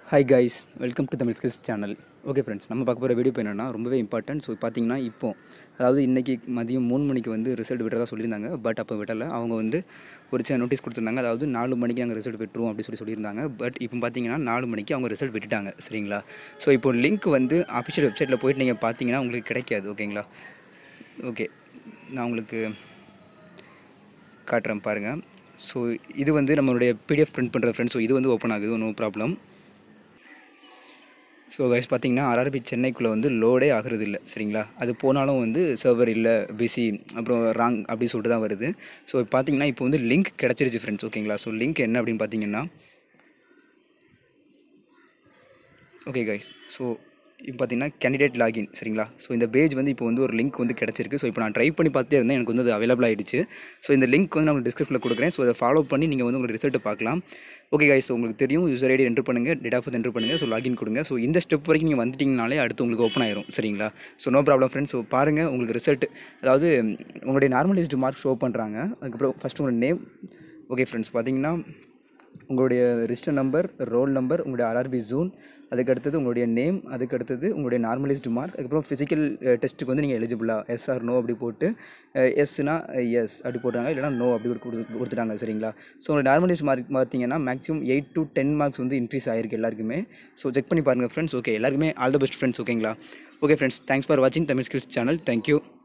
hi guys welcome to Tamil skills channel okay friends நம்ம பார்க்க போகிற வீடியோ என்னன்னா ரொம்பவே இம்பார்ட்டன்ட் ஸோ பார்த்தீங்கன்னா இப்போ அதாவது இன்றைக்கி மதியம் மூணு மணிக்கு வந்து ரிசல்ட் விடுறதா சொல்லியிருந்தாங்க பட் அப்போ விடலை அவங்க வந்து ஒரு சின்ன நோட்டீஸ் கொடுத்துருந்தாங்க அதாவது நாலு மணிக்கு நாங்கள் ரிசல்ட் விட்டுருவோம் அப்படி சொல்லி சொல்லியிருந்தாங்க பட் இப்போ பார்த்தீங்கன்னா நாலு மணிக்கு அவங்க ரிசல்ட் விட்டுட்டாங்க சரிங்களா ஸோ இப்போ லிங்க் வந்து அஃபிஷியல் வெப்சைட்டில் போயிட்டு நீங்கள் பார்த்தீங்கன்னா உங்களுக்கு கிடைக்காது ஓகேங்களா ஓகே நான் உங்களுக்கு காட்டுறேன் பாருங்கள் ஸோ இது வந்து நம்மளுடைய பிடிஎஃப் பிரிண்ட் பண்ணுற ஃப்ரெண்ட்ஸ் ஸோ இது வந்து ஓப்பன் ஆகுது நோ ப்ராப்ளம் ஸோ கைஸ் பார்த்தீங்கன்னா ஆர்ஆர்பி சென்னைக்குள்ளே வந்து லோடே ஆகிறது இல்லை சரிங்களா அது போனாலும் வந்து சர்வர் இல்லை பிஸி அப்புறம் ராங் அப்படி சொல்லிட்டு தான் வருது ஸோ பார்த்தீங்கன்னா இப்போ வந்து லிங்க் கிடச்சிருச்சு ஃப்ரெண்ட்ஸ் ஓகேங்களா ஸோ லிங்க் என்ன அப்படின்னு பார்த்தீங்கன்னா ஓகே கைஸ் ஸோ இப்போ பார்த்தீங்கன்னா கேண்டிடேட் லாகின் சரிங்களா ஸோ இந்த பேஜ் வந்து இப்போ வந்து ஒரு லிங்க் வந்து கிடச்சிருக்கு ஸோ இப்போ நான் ட்ரை பண்ணி பார்த்துட்டே இருந்தேன் எனக்கு வந்து அது அவைலபிள் ஆகிடுச்சு ஸோ இந்த லிங்க் வந்து நான் டிஸ்கிரிப்ஷனில் கொடுக்குறேன் ஸோ அதை ஃபாலோ பண்ணி நீங்கள் வந்து உங்களோட ரிசல்ட்டை பார்க்கலாம் ஓகே கைஸ் ஸோ உங்களுக்கு தெரியும் யூசர் ஐடி என்ட்ரு பண்ணுங்கள் டேட் ஆஃப் என்ட்ரு பண்ணுங்கள் ஸோ லாகின் கொடுங்க ஸோ இந்த ஸ்டெப் வரைக்கும் நீங்கள் வந்துட்டிங்கனாலே அடுத்து உங்களுக்கு ஓப்பன் ஆயிரும் சரிங்களா so no problem friends so பாருங்கள் உங்களுக்கு ரிசல்ட் அதாவது உங்களுடைய நார்மலைஸ்டு மார்க் ஷோ பண்ணுறாங்க அதுக்கப்புறம் ஃபஸ்ட்டு உங்களோட நேம் ஓகே ஃப்ரெண்ட்ஸ் பார்த்தீங்கன்னா உங்களுடைய ரிஜிஸ்டர் நம்பர் ரோல் நம்பர் உங்களுடைய ஆர்ஆர்பி ஜூன் அதுக்கு அடுத்தது உங்களுடைய நேம் அதுக்கு அடுத்தது உங்களுடைய நார்மலைஸ்டு மார்க் அதுக்கப்புறம் ஃபிசிக்கல் டெஸ்ட்டுக்கு வந்து நீங்கள் எலிஜிபிளா எஸ் ஆர் நோ அப்படி போட்டு எஸ்னா எஸ் அப்படி போட்டாங்க இல்லைனா நோ அப்படி கொடுத்து கொடுத்துட்டாங்க சரிங்களா ஸோ உங்களுடைய நார்மலைஸ்ட் மார்க் பார்த்தீங்கன்னா maximum eight to ten marks வந்து இன்க்ரீஸ் ஆகிருக்கு எல்லாருக்குமே ஸோ செக் பண்ணி பாருங்கள் ஃப்ரெண்ட்ஸ் ஓகே எல்லாருக்குமே ஆல் த பெஸ்ட் ஃப்ரெண்ட்ஸ் ஓகேங்களா ஓகே ஃப்ரெண்ட்ஸ் தேங்க்ஸ் ஃபார் வாட்சிங் தமிழ் ஸ்கில்ஸ் சேனல் தேங்க்யூ